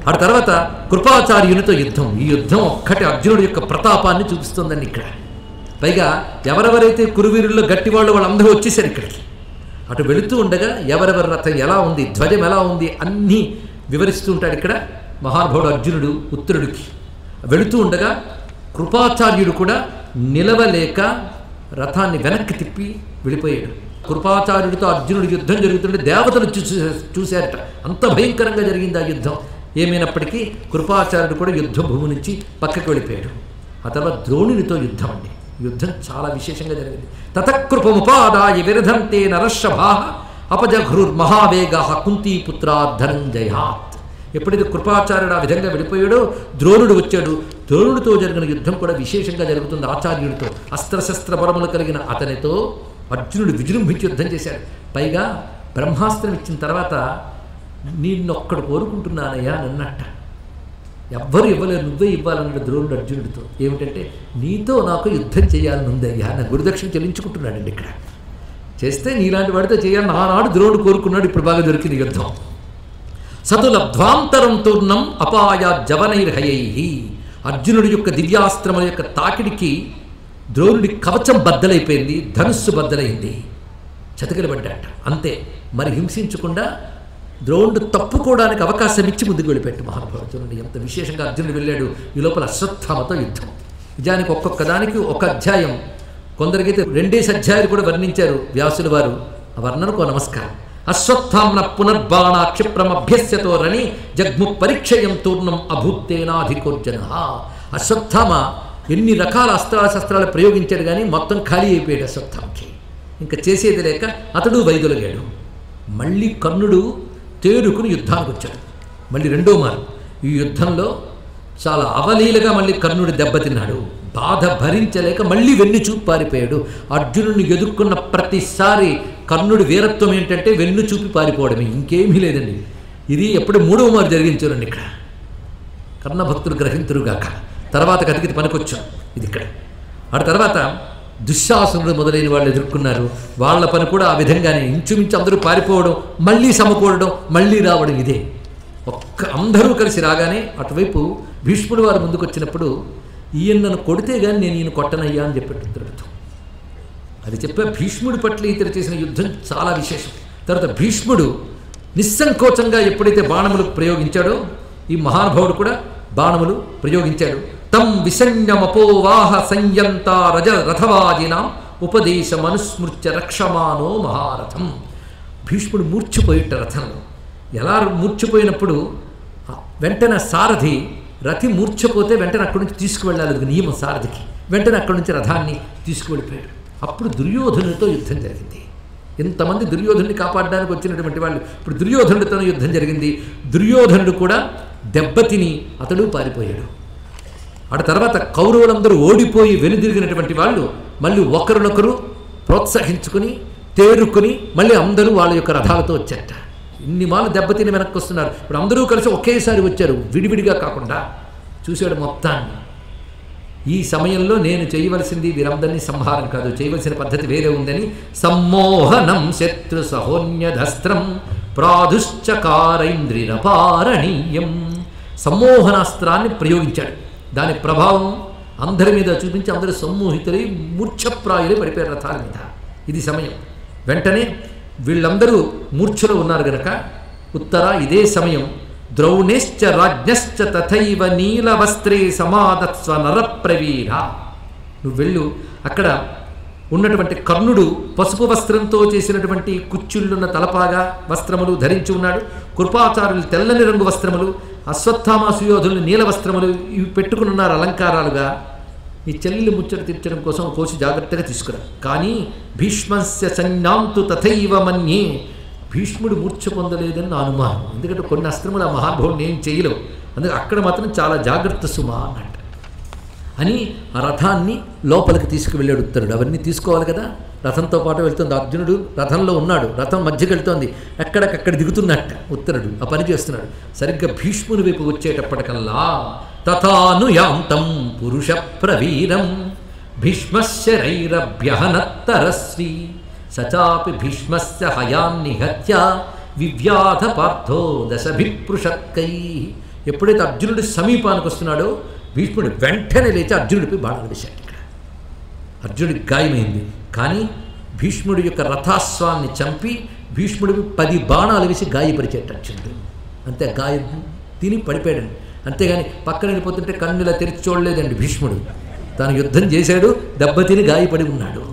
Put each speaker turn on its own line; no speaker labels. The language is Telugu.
ఆ తర్వాత కృపాచార్యునితో యుద్ధం ఈ యుద్ధం ఒక్కటి అర్జునుడి యొక్క ప్రతాపాన్ని చూపిస్తుందండి ఇక్కడ పైగా ఎవరెవరైతే కురువీరుల్లో గట్టివాళ్ళు వాళ్ళందరూ వచ్చేసారు ఇక్కడికి అటు వెళుతూ ఉండగా ఎవరెవరి రథం ఎలా ఉంది ధ్వజం ఎలా ఉంది అన్నీ వివరిస్తూ ఉంటాడు ఇక్కడ మహానుభావుడు అర్జునుడు ఉత్తరుడికి వెళుతూ ఉండగా కృపాచార్యుడు కూడా నిలవలేక రథాన్ని వెనక్కి తిప్పి వెళ్ళిపోయాడు కృపాచార్యుడితో అర్జునుడి యుద్ధం జరుగుతుంటే దేవతలు చూసే చూశారట అంత భయంకరంగా జరిగింది ఆ యుద్ధం ఏమైనప్పటికీ కృపాచార్యుడు కూడా యుద్ధ భూమి నుంచి పక్కకి వెళ్ళిపోయాడు ఆ తర్వాత ద్రోణునితో యుద్ధం అండి యుద్ధం చాలా విశేషంగా జరిగింది తతకృపముపాదాయ విరధంతే నరషభా అపజఘృర్మహావేగ కుంతీపుత్రా ధనంజయాత్ ఎప్పుడైతే కృపాచార్యుడు ఆ విధంగా వెళ్ళిపోయాడో ద్రోణుడు వచ్చాడు ద్రోణుడితో జరిగిన యుద్ధం కూడా విశేషంగా జరుగుతుంది ఆచార్యుడితో అస్త్రశస్త్ర బలములు కలిగిన అతనితో అర్జునుడు విజృంభించి యుద్ధం చేశాడు పైగా బ్రహ్మాస్త్రం ఇచ్చిన తర్వాత నిన్నొక్కడు కోరుకుంటున్నానయ్యా అని అన్నట్ట ఎవ్వరు ఇవ్వలేరు నువ్వే ఇవ్వాలన్నాడు ద్రోణుడు అర్జునుడితో ఏమిటంటే నీతో నాకు యుద్ధం చేయాలని ఉందయ్యా నా గురుదక్షిణ చెల్లించుకుంటున్నాడండి ఇక్కడ చేస్తే నీలాంటి వాడితో చేయాలని ఆనాడు ద్రోణుడు కోరుకున్నాడు ఇప్పుడు బాగా దొరికింది యుద్ధం సతులబ్ధ్వాంతరం తూర్ణం అపాయ జవనైర్హయై అర్జునుడి యొక్క దివ్యాస్త్రముల యొక్క తాకిడికి ద్రోణుడి కవచం బద్దలైపోయింది ధనుస్సు బద్దలైంది చతికిలబడ్డాట అంతే మరి హింసించకుండా ద్రోణుడు తప్పుకోవడానికి అవకాశం ఇచ్చి ముందుకు వెళ్ళిపెట్టు మహానుభావుడు చూడండి ఎంత విశేషంగా అర్జునుడు వెళ్ళాడు ఈ లోపల అశ్వత్థామతో యుద్ధం నిజానికి ఒక్కొక్క దానికి ఒక అధ్యాయం కొందరికైతే రెండేసి అధ్యాయాలు కూడా వర్ణించారు వ్యాసుల వారు ఆ వర్ణనకు నమస్కారం అశ్వత్థామ్న పునర్బాణ క్షిప్రమభ్యస్యతో రని జగ్ము పరీక్షయం తూర్ణం అభూత్తేనాధికోర్జన అశ్వత్థామ ఎన్ని రకాల అస్త్రాశస్త్రాలు ప్రయోగించాడు కానీ మొత్తం ఖాళీ అయిపోయాడు అశ్వత్థామకి ఇంకా చేసేది లేక అతడు వైదొలిగాడు మళ్ళీ కర్ణుడు తేరుకుని యుద్ధానికి వచ్చాడు మళ్ళీ రెండో మారు ఈ యుద్ధంలో చాలా అవలీలగా మళ్ళీ కర్ణుడు దెబ్బతిన్నాడు బాధ భరించలేక మళ్ళీ వెన్ను చూపు పారిపోయాడు అర్జునుడిని ఎదుర్కొన్న ప్రతిసారి కర్ణుడి వీరత్వం ఏంటంటే వెన్ను చూపి పారిపోవడమే ఇంకేమీ లేదండి ఇది ఎప్పుడు మూడవ మారు జరిగింది చూడండి ఇక్కడ కర్ణభక్తులు గ్రహింతురుగాక తర్వాత కతికి పనికొచ్చాం ఇది ఇక్కడ ఆ తర్వాత దుశ్శాసనుడు మొదలైన వాళ్ళు ఎదుర్కొన్నారు వాళ్ళ పని కూడా ఆ విధంగానే ఇంచుమించు అందరూ పారిపోవడం మళ్ళీ సమకూడడం మళ్ళీ రావడం ఇదే ఒక్క అందరూ కలిసి రాగానే అటువైపు భీష్ముడు వారు ముందుకు వచ్చినప్పుడు ఈయన నన్ను కొడితే కానీ నేను ఈయన కొట్టనయ్యా అని చెప్పేట్టు ఉత్తరర్థం అది చెప్పే భీష్ముడి పట్ల ఇతరు చేసిన యుద్ధం చాలా విశేషం తర్వాత భీష్ముడు నిస్సంకోచంగా ఎప్పుడైతే బాణములు ప్రయోగించాడో ఈ మహానుభావుడు కూడా బాణములు ప్రయోగించాడు తం విసంయమపోవాహ సంయంత రజ రథవాజినాం ఉపదేశమనుస్మృత్య రక్షమానో మహారథం భీష్ముడు మూర్ఛపోయేట రథంలో ఎలా మూర్ఛపోయినప్పుడు ఆ వెంటనే సారథి రథి మూర్ఛపోతే వెంటనే అక్కడి నుంచి తీసుకువెళ్ళాలి అది నియమం సారథికి వెంటనే అక్కడి నుంచి రథాన్ని తీసుకువెళ్ళిపోయాడు అప్పుడు దుర్యోధనుడితో యుద్ధం జరిగింది ఇంతమంది దుర్యోధనుడిని కాపాడడానికి వచ్చినటువంటి వాళ్ళు ఇప్పుడు దుర్యోధనుడితో యుద్ధం జరిగింది దుర్యోధనుడు కూడా దెబ్బతిని అతడు పారిపోయాడు ఆ తర్వాత కౌరవులందరూ ఓడిపోయి వెనుదిరిగినటువంటి వాళ్ళు మళ్ళీ ఒకరినొకరు ప్రోత్సహించుకుని తేరుకుని మళ్ళీ అందరూ వాళ్ళ యొక్క రథాలతో వచ్చారట ఇన్ని మాలు దెబ్బతిని వెనక్కి వస్తున్నారు ఇప్పుడు అందరూ కలిసి ఒకేసారి వచ్చారు విడివిడిగా కాకుండా చూశాడు మొత్తాన్ని ఈ సమయంలో నేను చేయవలసింది వీరందరినీ సంహారం కాదు చేయవలసిన పద్ధతి వేరే ఉందని సమ్మోహనం శత్రు సహోన్యధస్త్రం ప్రాదుశ్చకారైంద్రిరపారణీయం సమ్మోహనాస్త్రాన్ని ప్రయోగించాడు దాని ప్రభావం అందరి మీద చూపించి అందరూ సమ్మోహితులై మూర్ఛప్రాయులై పడిపోయారు రథాల మీద ఇది సమయం వెంటనే వీళ్ళందరూ మూర్ఛలో ఉన్నారు గనక ఉత్తర ఇదే సమయం ద్రౌణేశ్చ రాజ్ఞశ్చ తథైవ నీలవస్త్రే సమాదత్స్వ నరప్రవీర నువ్వు వెళ్ళు అక్కడ ఉన్నటువంటి కర్ణుడు పసుపు వస్త్రంతో చేసినటువంటి కుచ్చుళ్ళున్న తలపాగా వస్త్రములు ధరించి ఉన్నాడు కృపాచారులు తెల్లని రంగు వస్త్రములు అశ్వత్థామ సుయోధులు నీల వస్త్రములు ఇవి పెట్టుకుని ఉన్నారు అలంకారాలుగా ఈ చెల్లి ముచ్చట తీర్చడం కోసం కోసి జాగ్రత్తగా తీసుకురా కానీ భీష్మస్య సంజ్ఞాంతు తథైవ మన్యే భీష్ముడు మూర్ఛ పొందలేదని నా అనుమానం ఎందుకంటే కొన్ని అస్త్రములు ఆ మహానుభావుడు ఏం చేయలేవు అందుకే అక్కడ మాత్రం చాలా జాగ్రత్త సుమా అన్నట్టు అని ఆ రథాన్ని లోపలికి తీసుకువెళ్ళాడు ఉత్తరుడు అవన్నీ తీసుకోవాలి కదా రథంతో పాటు వెళ్తుంది అర్జునుడు రథంలో ఉన్నాడు రథం మధ్యకి వెళ్తోంది ఎక్కడికక్కడ దిగుతున్నట్ట ఉత్తరుడు ఆ పని చేస్తున్నాడు సరిగ్గా భీష్ముని వైపు వచ్చేటప్పటికల్లా తథానుయాంతం పురుష ప్రవీరం భీష్మశరైరభ్యహనత్తరశ్రీ సచాపి భీష్మస్య హయాన్ని హత్య వివ్యాధ పార్థో దశభిపృషత్కై ఎప్పుడైతే అర్జునుడి సమీపానికి వస్తున్నాడో భీష్ముడు వెంటనే లేచి అర్జునుడిపై బాణాలు వేశాడు ఇక్కడ అర్జునుడికి గాయమైంది కానీ భీష్ముడి యొక్క రథాస్వాన్ని చంపి భీష్ముడికి పది బాణాలు వేసి గాయపరిచేట అర్జునుడు అంతే గాయం తిని పడిపోయాడు అంతేగాని పక్కన వెళ్ళిపోతుంటే కన్నులా తెరిచి చూడలేదండి భీష్ముడు తాను యుద్ధం చేశాడు దెబ్బతిని గాయపడి ఉన్నాడు